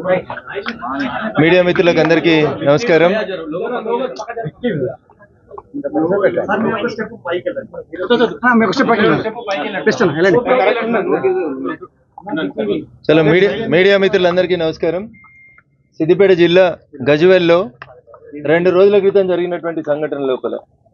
media మిత్రులకు అందరికీ నమస్కారం చలో మీడియా మీడియా మిత్రులందరికీ నమస్కారం సిద్దిపేట జిల్లా గజవెల్లో రెండు రోజుల క్రితం జరిగినటువంటి సంఘటన లోపల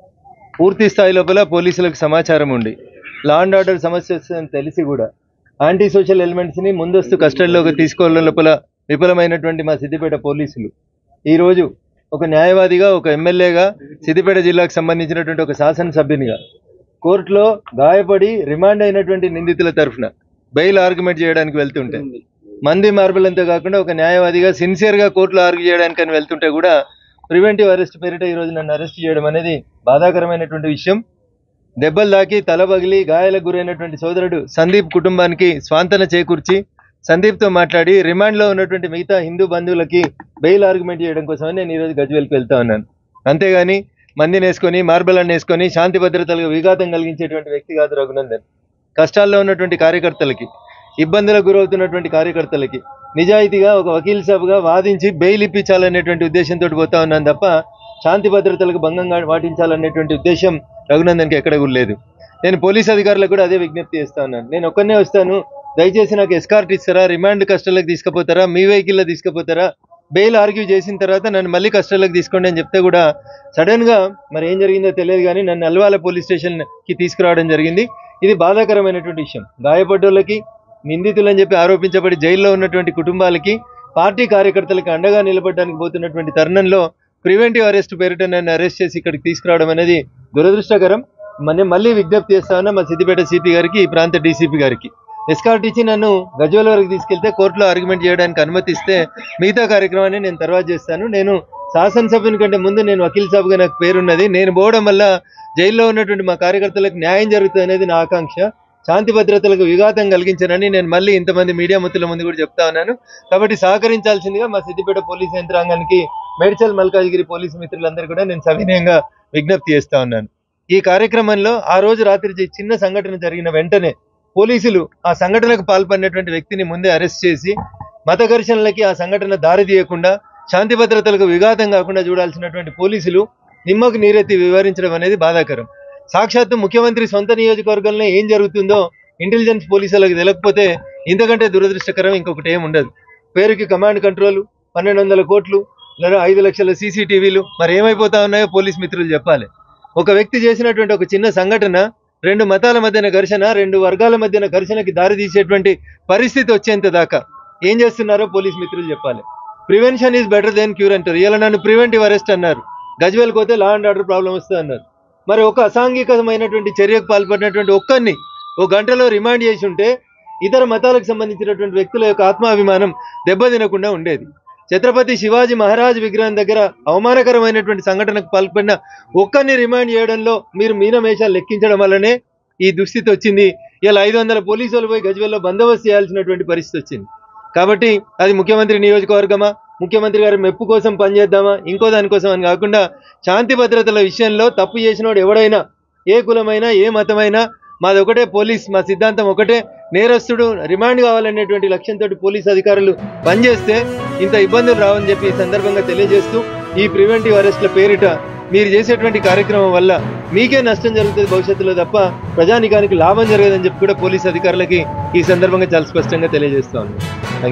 పూర్తి స్థాయి లోపల పోలీసులకు సమాచారం ఉండి లా అండ్ ఆర్డర్ సమస్య వస్తుందని తెలిసి కూడా యాంటీ సోషల్ ఎలిమెంట్స్ని ముందస్తు కస్టడీలోకి తీసుకోవడం లోపల విఫలమైనటువంటి మా సిద్దిపేట పోలీసులు ఈరోజు ఒక న్యాయవాదిగా ఒక ఎమ్మెల్యేగా సిద్దిపేట జిల్లాకు సంబంధించినటువంటి ఒక శాసనసభ్యునిగా కోర్టులో గాయపడి రిమాండ్ అయినటువంటి నిందితుల తరఫున బెయిల్ ఆర్గ్యుమెంట్ చేయడానికి వెళ్తుంటే మంది మార్బులంతో కాకుండా ఒక న్యాయవాదిగా సిన్సియర్గా కోర్టులో ఆర్గ్యూ చేయడానికి అని వెళ్తుంటే కూడా ప్రివెంటివ్ అరెస్ట్ పేరిట ఈరోజు నన్ను అరెస్ట్ చేయడం అనేది బాధాకరమైనటువంటి విషయం దెబ్బలు దాకి తల పగిలి గాయాలకు గురైనటువంటి సోదరుడు సందీప్ కుటుంబానికి స్వాంతన చేకూర్చి సందీప్తో మాట్లాడి రిమాండ్లో ఉన్నటువంటి మిగతా హిందూ బంధువులకి బెయిల్ ఆర్గ్యుమెంట్ చేయడం కోసమని నేను ఈరోజు గజ్వేల్కి వెళ్తా ఉన్నాను అంతేగాని మందిని వేసుకొని మార్బల్ వేసుకొని శాంతి భద్రతలకు విఘాతం కలిగించేటువంటి వ్యక్తి కాదు రఘునందన్ కష్టాల్లో ఉన్నటువంటి కార్యకర్తలకి ఇబ్బందులకు గురవుతున్నటువంటి కార్యకర్తలకి నిజాయితీగా ఒక వకీల్ సాబ్గా వాదించి బెయిల్ ఇప్పించాలనేటువంటి ఉద్దేశంతో పోతా ఉన్నాను తప్ప శాంతి భద్రతలకు భంగంగా పాటించాలనేటువంటి ఉద్దేశం రఘునందన్కి ఎక్కడ కూడా లేదు నేను పోలీస్ అధికారులకు కూడా అదే విజ్ఞప్తి చేస్తా ఉన్నాను నేను ఒక్కనే వస్తాను దయచేసి నాకు ఎస్కార్ట్ ఇస్తారా రిమాండ్ కస్టడీలకు తీసుకుపోతారా మీ వెహికల్లో తీసుకుపోతారా బెయిల్ ఆర్గ్యూ చేసిన తర్వాత నన్ను మళ్ళీ కస్టడీలోకి తీసుకోండి అని చెప్తే కూడా సడన్గా మరి ఏం జరిగిందో తెలియదు కానీ నన్ను అల్వాల పోలీస్ స్టేషన్కి తీసుకురావడం జరిగింది ఇది బాధాకరమైనటువంటి విషయం గాయపడ్డోళ్ళకి నిందితులని చెప్పి ఆరోపించబడి జైల్లో ఉన్నటువంటి కుటుంబాలకి పార్టీ కార్యకర్తలకు అండగా నిలబడడానికి పోతున్నటువంటి తరుణంలో ప్రివెంటివ్ అరెస్ట్ పేరిట నన్ను అరెస్ట్ చేసి ఇక్కడికి తీసుకురావడం అనేది దురదృష్టకరం మన మళ్ళీ విజ్ఞప్తి చేస్తా ఉన్నా మా సిద్దిపేట సిపి గారికి ఈ ప్రాంత డీసీపీ గారికి ఎస్కార్ట్ ఇచ్చి నన్ను గజ్వేల్ వరకు తీసుకెళ్తే కోర్టులో ఆర్గ్యుమెంట్ చేయడానికి అనుమతిస్తే మిగతా కార్యక్రమాన్ని నేను తర్వాత చేస్తాను నేను శాసనసభ్యుని కంటే ముందు నేను వకీల్ సాబ్గా నాకు పేరున్నది నేను పోవడం వల్ల జైల్లో ఉన్నటువంటి మా కార్యకర్తలకు న్యాయం జరుగుతుంది అనేది నా ఆకాంక్ష శాంతి భద్రతలకు విఘాతం కలిగించానని నేను మళ్ళీ ఇంతమంది మీడియా మిత్రుల ముందు కూడా చెప్తా ఉన్నాను కాబట్టి సహకరించాల్సిందిగా మా సిద్దిపేట పోలీస్ యంత్రాంగానికి మేడ్చల్ మల్కాజ్గిరి పోలీసు మిత్రులందరూ కూడా నేను సవినయంగా విజ్ఞప్తి చేస్తా ఉన్నాను ఈ కార్యక్రమంలో ఆ రోజు రాత్రి జి- చిన్న సంఘటన జరిగిన వెంటనే పోలీసులు ఆ సంఘటనకు పాల్పడినటువంటి వ్యక్తిని ముందే అరెస్ట్ చేసి మత ఘర్షణలకి ఆ సంఘటన దారి తీయకుండా శాంతి భద్రతలకు విఘాతం కాకుండా చూడాల్సినటువంటి పోలీసులు నిమ్మకు నీరెత్తి వివరించడం అనేది బాధాకరం సాక్షాత్తు ముఖ్యమంత్రి సొంత నియోజకవర్గంలో ఏం జరుగుతుందో ఇంటెలిజెన్స్ పోలీసులకు తెలియకపోతే ఇంతకంటే దురదృష్టకరం ఇంకొకటి ఏం ఉండదు పేరుకి కమాండ్ కంట్రోల్ పన్నెండు వందల కోట్లు లేదా ఐదు లక్షల సీసీటీవీలు మరి ఏమైపోతా ఉన్నాయో పోలీస్ మిత్రులు చెప్పాలి ఒక వ్యక్తి చేసినటువంటి ఒక చిన్న సంఘటన రెండు మతాల మధ్యన ఘర్షణ రెండు వర్గాల మధ్యన ఘర్షణకి దారి తీసేటువంటి పరిస్థితి వచ్చేంత దాకా ఏం చేస్తున్నారో పోలీస్ మిత్రులు చెప్పాలి prevention is better than cure అంటారు ఇలా నన్ను ప్రివెంటివ్ అరెస్ట్ అన్నారు గజ్వేల్ పోతే లా అండ్ ఆర్డర్ ప్రాబ్లం వస్తుంది అన్నారు మరి ఒక అసాంఘికమైనటువంటి చర్యకు పాల్పడినటువంటి ఒక్కరిని ఓ గంటలో రిమాండ్ చేసి ఉంటే ఇతర మతాలకు సంబంధించినటువంటి వ్యక్తుల యొక్క ఆత్మాభిమానం దెబ్బతినకుండా ఉండేది ఛత్రపతి శివాజీ మహారాజ్ విగ్రహం దగ్గర అవమానకరమైనటువంటి సంఘటనకు పాల్పడిన ఒక్కరిని రిమాండ్ చేయడంలో మీరు మీనమేషాలు లెక్కించడం వల్లనే ఈ దుస్థితి వచ్చింది ఇలా ఐదు వందల పోలీసులు పోయి గజ్వెల్లో బందోబస్తు చేయాల్సినటువంటి పరిస్థితి వచ్చింది కాబట్టి అది ముఖ్యమంత్రి నియోజకవర్గమా ముఖ్యమంత్రి గారి మెప్పు కోసం పనిచేద్దామా ఇంకో దానికోసం అని కాకుండా శాంతి భద్రతల విషయంలో తప్పు చేసినోడు ఎవడైనా ఏ కులమైనా ఏ మతమైనా మాది ఒకటే పోలీస్ మా సిద్ధాంతం ఒకటే నేరస్తుడు రిమాండ్ కావాలనేటువంటి లక్ష్యంతో పోలీస్ అధికారులు పనిచేస్తే ఇంత ఇబ్బందులు రావని చెప్పి ఈ సందర్భంగా తెలియజేస్తూ ఈ ప్రివెంటివ్ అరెస్ట్ల పేరిట మీరు చేసేటువంటి కార్యక్రమం వల్ల మీకే నష్టం జరుగుతుంది భవిష్యత్తులో తప్ప ప్రజానికానికి లాభం జరగదని చెప్పి కూడా పోలీస్ అధికారులకి ఈ సందర్భంగా చాలా స్పష్టంగా తెలియజేస్తా ఉన్నాను